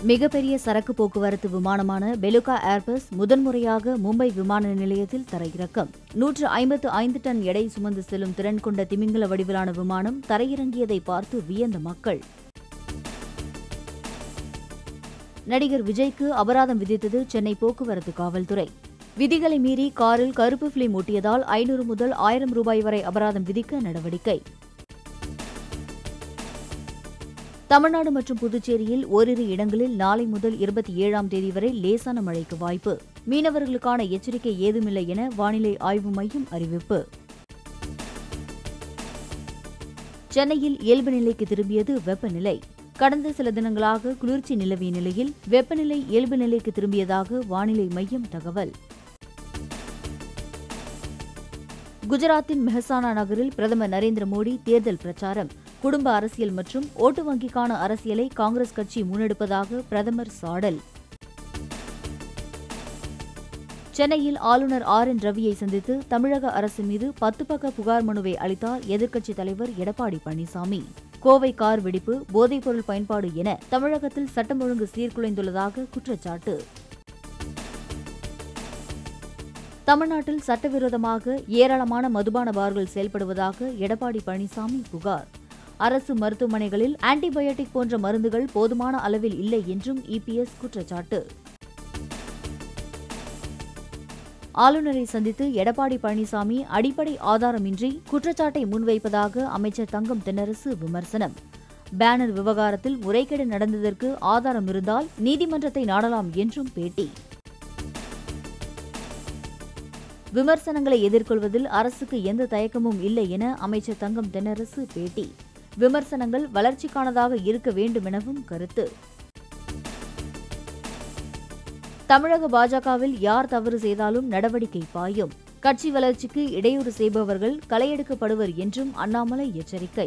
மிகப்பெரிய சரக்கு போக்குவரத்து விமானமான பெலுகா ஏர்பஸ் முதன்முறையாக மும்பை விமான நிலையத்தில் தரையிறக்கம் நூற்று ஐம்பத்து ஐந்து டன் எடை சுமந்து செல்லும் திறன் கொண்ட திமிங்கல வடிவிலான விமானம் தரையிறங்கியதை பார்த்து வியந்த மக்கள் நடிகர் விஜய்க்கு அபராதம் விதித்தது சென்னை போக்குவரத்து காவல்துறை விதிகளை மீறி காரில் கருப்பு பிலிம் ஒட்டியதால் ஐநூறு முதல் ஆயிரம் ரூபாய் வரை அபராதம் விதிக்க நடவடிக்கை தமிழ்நாடு மற்றும் புதுச்சேரியில் ஓரிரு இடங்களில் நாளை முதல் இருபத்தி ஏழாம் தேதி வரை லேசான மழைக்கு வாய்ப்பு மீனவர்களுக்கான எச்சரிக்கை ஏதுமில்லை என வானிலை ஆய்வு மையம் அறிவிப்பு சென்னையில் இயல்பு நிலைக்கு திரும்பியது வெப்பநிலை கடந்த சில தினங்களாக குளிர்ச்சி நிலவிய நிலையில் வெப்பநிலை இயல்பு நிலைக்கு திரும்பியதாக வானிலை மையம் தகவல் குஜராத்தின் மெஹசானா நகரில் பிரதமர் நரேந்திர மோடி தேர்தல் பிரச்சாரம் குடும்ப அரசியல் மற்றும் ஓட்டு வங்கிக்கான அரசியலை காங்கிரஸ் கட்சி முன்னெடுப்பதாக பிரதமர் சாடல் சென்னையில் ஆளுநர் ஆர் என் ரவியை சந்தித்து தமிழக அரசு மீது பத்து பக்க புகார் மனுவை அளித்தார் எதிர்க்கட்சித் தலைவர் எடப்பாடி பழனிசாமி கோவை கார் வெடிப்பு போதைப்பொருள் பயன்பாடு என தமிழகத்தில் சட்டம் ஒழுங்கு சீர்குலைந்துள்ளதாக குற்றச்சாட்டு தமிழ்நாட்டில் சட்டவிரோதமாக ஏராளமான மதுபான பார்கள் செயல்படுவதாக எடப்பாடி பழனிசாமி புகார் அரசு மருத்துவமனைகளில் ஆன்டிபயோட்டிக் போன்ற மருந்துகள் போதுமான அளவில் இல்லை என்றும் இபிஎஸ் குற்றச்சாட்டு ஆளுநரை சந்தித்து எடப்பாடி பழனிசாமி அடிப்படை ஆதாரமின்றி குற்றச்சாட்டை முன்வைப்பதாக அமைச்சர் தங்கம் தென்னரசு விமர்சனம் பேனர் விவகாரத்தில் முறைகேடு நடந்ததற்கு ஆதாரம் இருந்தால் நீதிமன்றத்தை நாடலாம் என்றும் பேட்டி விமர்சனங்களை எதிர்கொள்வதில் அரசுக்கு எந்த தயக்கமும் இல்லை என அமைச்சர் தங்கம் தென்னரசு பேட்டி விமர்சனங்கள் வளர்ச்சிக்கானதாக இருக்க வேண்டும் எனவும் கருத்து தமிழக பாஜகவில் யார் தவறு செய்தாலும் நடவடிக்கை பாயும் கட்சி வளர்ச்சிக்கு இடையூறு செய்பவர்கள் களையெடுக்கப்படுவர் என்றும் அண்ணாமலை எச்சரிக்கை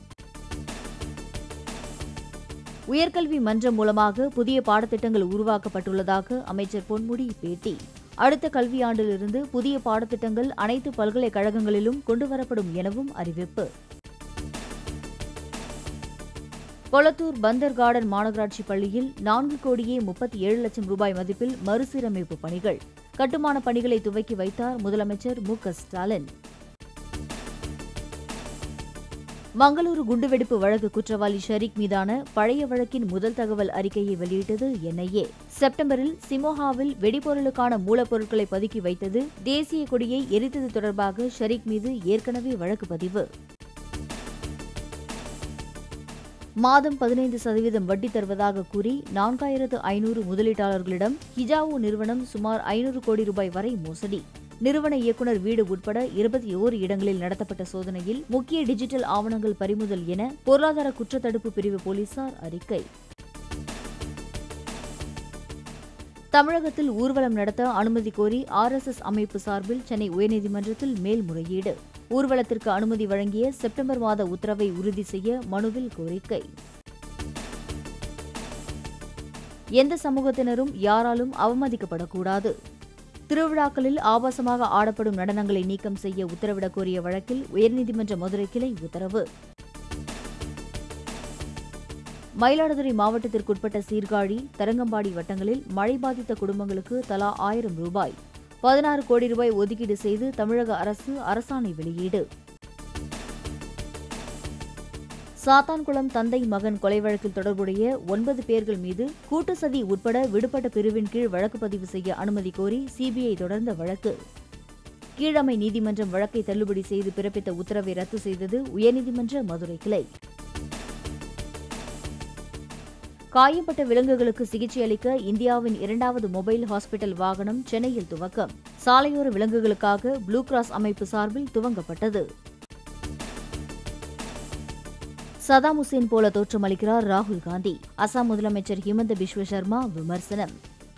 உயர்கல்வி மன்றம் மூலமாக புதிய பாடத்திட்டங்கள் உருவாக்கப்பட்டுள்ளதாக அமைச்சர் பொன்முடி பேட்டி அடுத்த கல்வியாண்டிலிருந்து புதிய பாடத்திட்டங்கள் அனைத்து பல்கலைக்கழகங்களிலும் கொண்டுவரப்படும் எனவும் அறிவிப்பு கொளத்தூர் பந்தர் கார்டன் மாநகராட்சி பள்ளியில் நான்கு கோடியே முப்பத்தி ஏழு லட்சம் ரூபாய் மதிப்பில் மறுசீரமைப்பு பணிகள் கட்டுமான பணிகளை துவக்கி வைத்தார் முதலமைச்சர் மு க ஸ்டாலின் மங்களூரு குண்டுவெடிப்பு வழக்கு குற்றவாளி ஷரீக் மீதான பழைய வழக்கின் முதல் தகவல் அறிக்கையை வெளியிட்டது என்ஐஏ செப்டம்பரில் சிமோஹாவில் வெடிபொருளுக்கான மூலப்பொருட்களை பதுக்கி வைத்தது தேசிய கொடியை எரித்தது தொடர்பாக ஷரீக் மீது ஏற்கனவே வழக்கு பதிவு மாதம் பதினைந்து சதவீதம் வட்டி தருவதாக கூறி நான்காயிரத்து ஐநூறு முதலீட்டாளர்களிடம் ஹிஜாவோ நிறுவனம் சுமார் ஐநூறு கோடி ரூபாய் வரை மோசடி நிறுவன இயக்குநர் வீடு உட்பட இருபத்தி ஓரு இடங்களில் நடத்தப்பட்ட சோதனையில் முக்கிய டிஜிட்டல் ஆவணங்கள் பறிமுதல் என பொருளாதார குற்றத்தடுப்பு பிரிவு போலீசார் அறிக்கை தமிழகத்தில் ஊர்வலம் நடத்த அனுமதி கோரி ஆர்எஸ்எஸ் அமைப்பு சார்பில் சென்னை உயர்நீதிமன்றத்தில் மேல்முறையீடு ஊர்வலத்திற்கு அனுமதி வழங்கிய செப்டம்பர் மாத உத்தரவை உறுதி செய்ய மனுவில் கோரிக்கை எந்த சமூகத்தினரும் யாராலும் அவமதிக்கப்படக்கூடாது திருவிழாக்களில் ஆபாசமாக ஆடப்படும் நடனங்களை நீக்கம் செய்ய உத்தரவிடக் கோரிய வழக்கில் உயர்நீதிமன்ற மதுரை கிளை உத்தரவு மயிலாடுதுறை மாவட்டத்திற்குட்பட்ட சீர்காழி தரங்கம்பாடி வட்டங்களில் மழை பாதித்த குடும்பங்களுக்கு தலா ஆயிரம் ரூபாய் பதினாறு கோடி ரூபாய் ஒதுக்கீடு செய்து தமிழக அரசு அரசாணை வெளியீடு சாத்தான்குளம் தந்தை மகன் கொலை வழக்கில் தொடர்புடைய ஒன்பது பேர்கள் மீது கூட்டு சதி உட்பட விடுபட்ட பிரிவின் கீழ் வழக்கு பதிவு செய்ய அனுமதி கோரி சிபிஐ தொடர்ந்த வழக்கு கீழமை நீதிமன்றம் வழக்கை தள்ளுபடி செய்து பிறப்பித்த உத்தரவை ரத்து செய்தது உயர்நீதிமன்ற மதுரை கிளை காயம்பட்ட விலங்குகளுக்கு சிகிச்சை அளிக்க இந்தியாவின் இரண்டாவது மொபைல் ஹாஸ்பிட்டல் வாகனம் சென்னையில் துவக்கம் சாலையோர விலங்குகளுக்காக ப்ளூ கிராஸ் அமைப்பு சார்பில் துவங்கப்பட்டது சதாம் ஹுசேன் போல தோற்றமளிக்கிறார் ராகுல் காந்தி அசாம் முதலமைச்சர் ஹிமந்த பிஸ்வ சர்மா விமர்சனம்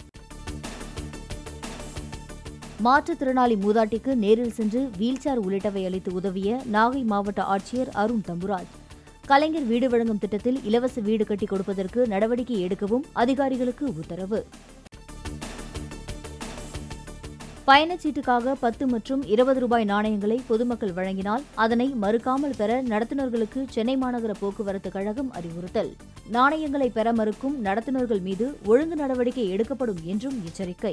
மாற்றுத்திறனாளி மூதாட்டிக்கு நேரில் சென்று வீல்சேர் உள்ளிட்டவை அளித்து உதவிய நாகை மாவட்ட ஆட்சியர் அருண் தம்புராஜ் கலைஞர் வீடு வழங்கும் திட்டத்தில் இலவச வீடு கட்டிக் கொடுப்பதற்கு நடவடிக்கை எடுக்கவும் அதிகாரிகளுக்கு உத்தரவு பயணச்சீட்டுக்காக பத்து மற்றும் இருபது ரூபாய் நாணயங்களை பொதுமக்கள் வழங்கினால் அதனை மறுக்காமல் பெற நடத்துனர்களுக்கு சென்னை மாநகர போக்குவரத்து கழகம் அறிவுறுத்தல் நாணயங்களை பெற மறுக்கும் நடத்துனர்கள் மீது ஒழுங்கு நடவடிக்கை எடுக்கப்படும் என்றும் எச்சரிக்கை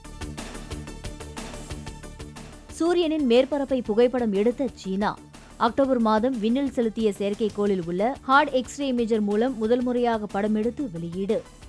சூரியனின் மேற்பரப்பை புகைப்படம் எடுத்த சீனா அக்டோபர் மாதம் விண்ணில் செலுத்திய செயற்கைக்கோளில் உள்ள ஹார்ட் எக்ஸ்ரே இமேஜர் மூலம் முதல் முறையாக படம் எடுத்து வெளியீடு